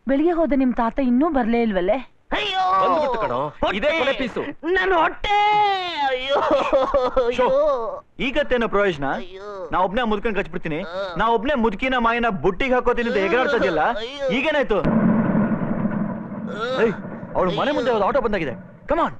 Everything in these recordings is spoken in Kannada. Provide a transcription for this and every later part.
ಬೆಳಿಗ್ಗೆ ಹೋದ ನಿಮ್ ತಾತ ಇನ್ನೂ ಬರ್ಲೇ ಇಲ್ವಲ್ಲೇ ಅಯ್ಯೋ ಬಂದ್ಬಿಟ್ಟು ಕಣೋ. ಇದೇ ಹೊಟ್ಟೆ. ಕೊನೆ ಪೀಸು. ನನ್ನ ಹೊಟ್ಟೆ ಅಯ್ಯೋ ಶೋ. ಅಯ್ಯೋ ಈಗತ್ತೇನೋ ಪ್ರಯೋಜನ ಅಯ್ಯೋ. ನಾ ಒಬ್ನೇ ಮುದ್ಕೊಂಡ್ ಕಚ್ಬಿಡ್ತೀನಿ ಆ. ನಾ ಒಬ್ನೇ ಮುದ್ಕಿನ ಮಾಯನ ಬುಟ್ಟಿಗೆ ಹಾಕೋತೀನಿ ಅಂತ ಎಗರಾಡ್ತಾ ಇದೆಯಲ್ಲ ಅಯ್ಯೋ. ಈಗೇನಾಯ್ತು ಏಯ್ ಅವಳು ಮನೆ ಮುಂದೆ ಒಂದು ಆಟೋ ಬಂದಾಗಿದೆ ಕಮಾನ್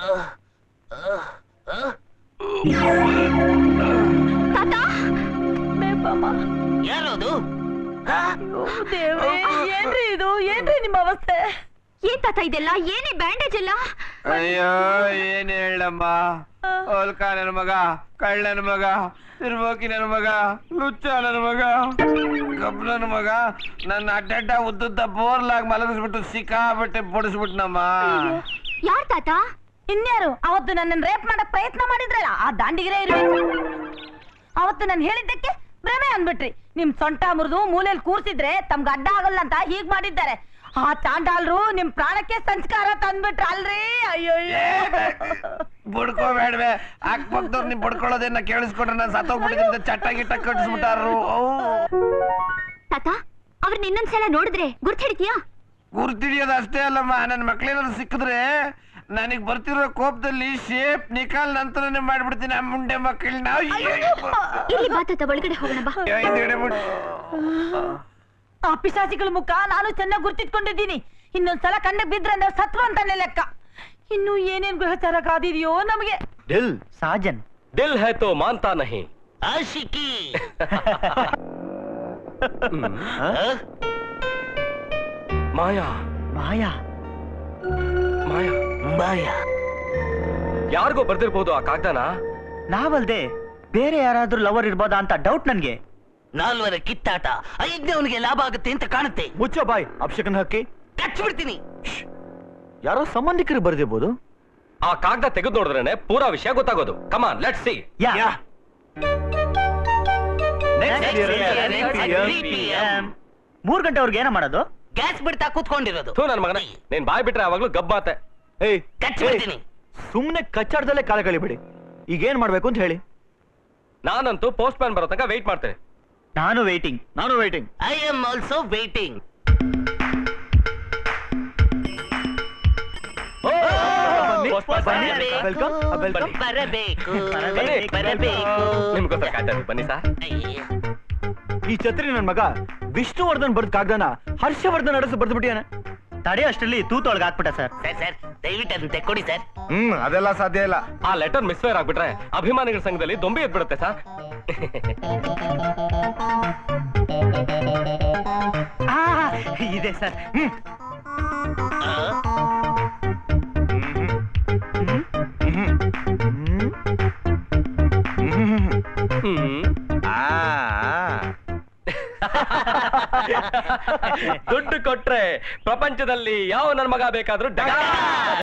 ತಾತ ಬೇಪಮ್ಮ ಯಾರದು ಅಯ್ಯೋ, ದೇವ್ರೇ ಏನ್ರಿ ಇದು ಏನ್ರಿ ನಿಮ್ಮ ಅವಸ್ಥೆ ಏನ್ ತಾತ ಇದೆಲ್ಲ ಏನೇ ಬ್ಯಾಂಡೇಜ್ ಎಲ್ಲ ಅಯ್ಯೋ ಏನ್ ಹೇಳಮ್ಮ ಹೋಲ್ಕ ನನ್ ಮಗ ಕಳ್ಳ ನನ್ ಮಗ ತಿರ್ಬೋಕಿ ನನ್ ಮಗ ಲುಚ್ಚ ನನ್ ಮಗ ಕಬ್ಬ ನನ್ ಮಗ ನನ್ನ ಅಡ್ಡಡ್ಡ ಉದ್ದುದ್ದ ಬೋರ್ಲಾಗ್ ಮಲಗಿಸ್ಬಿಟ್ಟು ಸಿಕ್ಕಾಬಿಟ್ಟೆ ಬಡಿಸ್ಬಿಟ್ನಮ್ಮ ಯಾರ್ ತಾತ ಇನ್ಯಾರು ಅವತ್ತು ನನ್ನನ್ನು ರೇಪ್ ಮಾಡಕ್ ಪ್ರಯತ್ನ ಮಾಡಿದ್ರಲ್ಲ ಆ ದಾಂಡಿಗಿರೇ ಇರ್ಬೇಕು ಅವತ್ತು ನಾನು ಹೇಳಿದ್ದಕ್ಕೆ ಭ್ರಮೆ ಅಂದ್ಬಿಟ್ರಿ ನಿಮ್ ಸೊಂಟ ಮುರಿದು ಮೂಲೆಯಲ್ಲಿ ಕೂರ್ಸಿದ್ರೆ ತಮ್ಗೆ ಅಡ್ಡ ಆಗಲ್ಲ ಅಂತ ಹೀಗ್ ಮಾಡಿದ್ದಾರೆ ಆ ಚಾಂಡಾಲ್ರು ನಿಮ್ ಪ್ರಾಣಕ್ಕೆ ಸಂಸ್ಕಾರ ತಂದ್ಬಿಟ್ರ ಅಲ್ರಿ ಅಯ್ಯೋ ಬುಡ್ಕೋಬೇಡ್ವೆ ಅಕ್ಕಪಕ್ಕದವ್ರು ನೀವ್ ಬಡ್ಕೊಳ್ಳೋದೇನ ಕೇಳಿಸ್ಕೊಂಡ್ರೆ ನಾನು ಸತ್ತೋಗ್ಬಿಟ್ಟಿದ್ದೆ ಚಟ್ಟ ಗಿಟ್ಟ ಕಟ್ಟಿಸ್ಬಿಟ್ಟಾರು ತಾತ ಅವ್ರನ್ನ ಇನ್ನೊಂದ್ಸಲ ನೋಡಿದ್ರೆ ಗುರ್ತ್ ಹಿಡಿತೀಯಾ ಗುರ್ತಿಡಿಯೋದು ಅಷ್ಟೇ ಅಲ್ಲಮ್ಮ ನನ್ನ ಮಕ್ಳೇನಾದ್ರು ಸಿಕ್ಕಿದ್ರೆ ನನಗ್ ಬರ್ತಿರೋ ಕೋಪದಲ್ಲಿ ಶೇಪ್ ನಿಕಾಲ್ ನಂತರನೇ ಮಾಡ್ಬಿಡ್ತೀನಿ ಆ ಮುಂಡೆ ಮಕ್ಕಳನ್ನ ಇಲ್ಲಿ ಬಾ ತಾತ ಒಳಗಡೆ ಹೋಗೋಣ ಬಾ ಆ ಪಿಶಾಚಿಗಳ ಮುಖ ನಾನು ಚೆನ್ನಾಗಿ ಗುರ್ತಿಟ್ಕೊಂಡಿದ್ದೀನಿ ಇನ್ನೊಂದ್ಸಲ ಕಣ್ಣಿಗೆ ಬಿದ್ರೆ ಅಂದ್ರೆ ಸತ್ವ ಅಂತಾನೆ ಲೆಕ್ಕ ಇನ್ನು ಏನೇನ್ ಗ್ರಹಚಾರ ಕಾದಿದೆಯೋ ನಮಗೆ ಡಿಲ್ ಸಾಜನ್ ದಿಲ್ ಹೈ ತೋ ಮಾನ್ತಾ ನಹಿ ಆಶಿಕಿ ಹ್ಮ್. ಮಾಯಾ ಮಾಯಾ ಮಾಯಾ ಬಾಯ ಯಾರಿಗೋ ಬರ್ದಿರ್ಬೋದು ಆ ಕಾಗ್ದನ ನಾವಲ್ದೆ ಬೇರೆ ಯಾರಾದ್ರೂ ಲವರ್ ಇರ್ಬೋದಾ ಅಂತ ಡೌಟ್ ನನ್ಗೆ ನಾಲ್ವರ ಕಿತ್ತಾಟ ಐದನೇವನಿಗೆ ಲಾಭ ಆಗುತ್ತೆ ಅಂತ ಕಾಣುತ್ತೆ ಮುಚ್ಚೋ ಬಾಯ್ ಅಭಿಷೇಕನ್ ಹಾಕಿ ಕಚ್ಬಿಡ್ತೀನಿ ಯಾರೋ ಸಂಬಂಧಿಕರು ಬರ್ದಿರ್ಬೋದು ಆ ಕಾಗ್ದ ತೆಗೆದು ನೋಡಿದ್ರೇನೆ ಪೂರಾ ವಿಷಯ ಗೊತ್ತಾಗೋದು come on let see ya ya. Next Next year, year, next next year, 3 PM. ಮೂರ್ ಗಂಟೆ ಅವ್ರಿಗೆ ಏನ ಮಾಡೋದು ಗ್ಯಾಸ್ ಬಿಡ್ತಾ ಕೂತ್ಕೊಂಡಿರೋದು ಥೂ ನನ್ ಮಗನ ನೀನ್ ಬಾಯ್ ಬಿಟ್ರೆ ಯಾವಾಗ್ಲೂ ಗಬ್ ಮಾತೆ ಏಯ್ ಕಚ್ಬಿಡ್ತೀನಿ ಸುಮ್ನೆ ಕಚ್ಚಾಡ್ದಲ್ಲೇ ಕಾಲ ಕಳಿಬೇಡಿ ಈಗ ಏನ್ ಮಾಡ್ಬೇಕು ಅಂತ ಹೇಳಿ ನಾನಂತೂ ಪೋಸ್ಟ್ ಮ್ಯಾನ್ ಬರೋ ತನಕ ವೆಯ್ಟ್ ಮಾಡ್ತೇನೆ ನಾನು ವೇಟಿಂಗ್ ನಾನು waiting I am also waiting welcome welcome ಬರಬೇಕು ಬನ್ನಿ. ಬರಬೇಕು ನಿಮ್ಗೋಸ್ಕರ ಕಾಯ್ತಾ ಇದ್ದೀನಿ. ಬನ್ನಿ ಸರ್ ಅಯ್ಯ. ಈ ಛತ್ರಿ ನನ್ ಮಗ ವಿಷ್ಣುವರ್ಧನ್ ಬರ್ದ್ ಕಾಗ್ದಾನ ಹರ್ಷವರ್ಧನ್ ಅಡಸು ಬರ್ದು ಬಿಟ್ಟಿಯಾನ ತಡೆ ಅಷ್ಟರಲ್ಲಿ ತೂತೊಳಗೆ ಹಾಕ್ಬಿಟ್ಟ ಸರ್ ಸರ್ ಸರ್ ದಯವಿಟ್ಟು ಅದನ್ನ ತೆಕ್ಕೊಡಿ ಸರ್ ಹ್ಮ್ ಅದೆಲ್ಲ ಸಾಧ್ಯ ಇಲ್ಲ ಆ ಲೆಟರ್ ಮಿಸ್ಫೇರ್ ಆಗ್ಬಿಟ್ರೆ ಅಭಿಮಾನಿಗಳ ಸಂಘದಲ್ಲಿ ದೊಂಬಿ ಎದ್ಬಿಡುತ್ತೆ ಸರ್ ಇದೆ ಸರ್ ಆ, ಹ್ಮ್ ದುಡ್ಡು ಕೊಟ್ರೆ ಪ್ರಪಂಚದಲ್ಲಿ ಯಾವ ನನ್ ಮಗ ಬೇಕಾದ್ರೂ ಡಗ